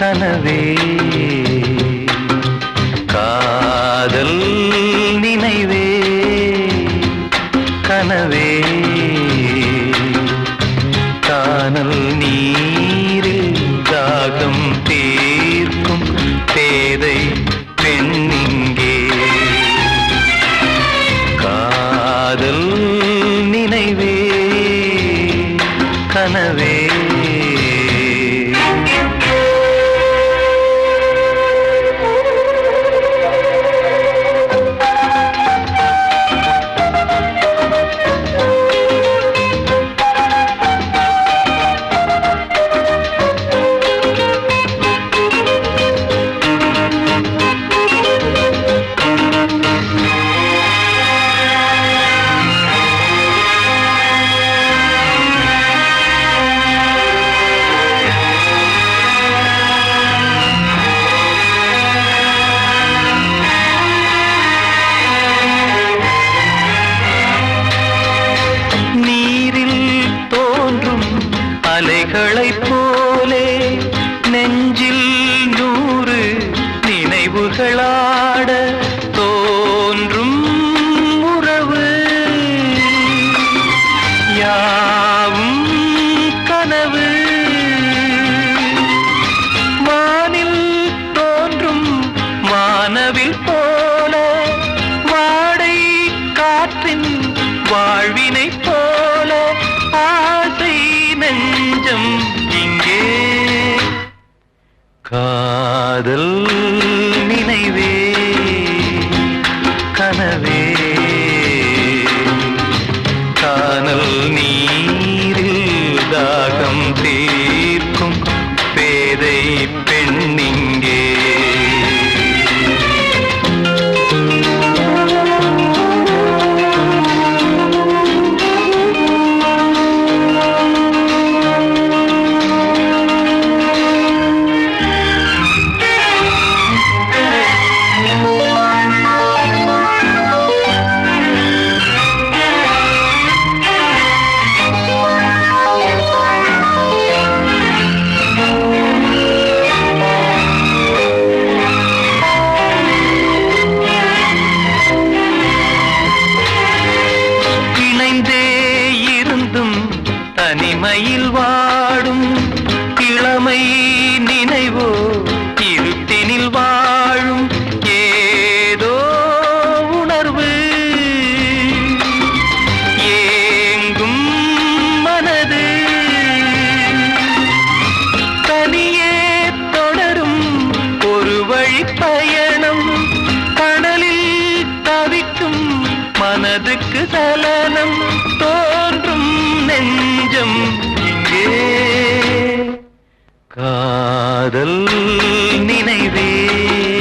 கனவே காதல் நினைவே கனவே கானல் நீரில் தாகம் தீர்க்கும் பேதை பெண்ணிங்கே காதல் நினைவே கனவே நீரில் தோன்றும் அலைகளைப் போலே நெஞ்சில் நூறு நினைவுகளாட தோன்றும் உறவு யாவும் கனவு வானில் தோன்றும் வானவில் போல வாடை காற்றின் வாழ்வினை போல ஆசை நெஞ்சம் இங்கே காதல் நினைவே கனவே கானல் நீரில் தாகம் தீர்க்கும் பேதை பெண்ணிங்கே இணைந்தே இருந்தும் தனிமையில் வாடும் இளமை நினைவோ இருட்டினில் வாழும் ஏதோ உணர்வு ஏங்கும் மனது தனியே தொடரும் ஒரு வழி பயணம் கடலில் தவிக்கும் மனதுக்கு சலனம் தோன்றும் நெஞ்சம் இங்கே காதல் நினைவே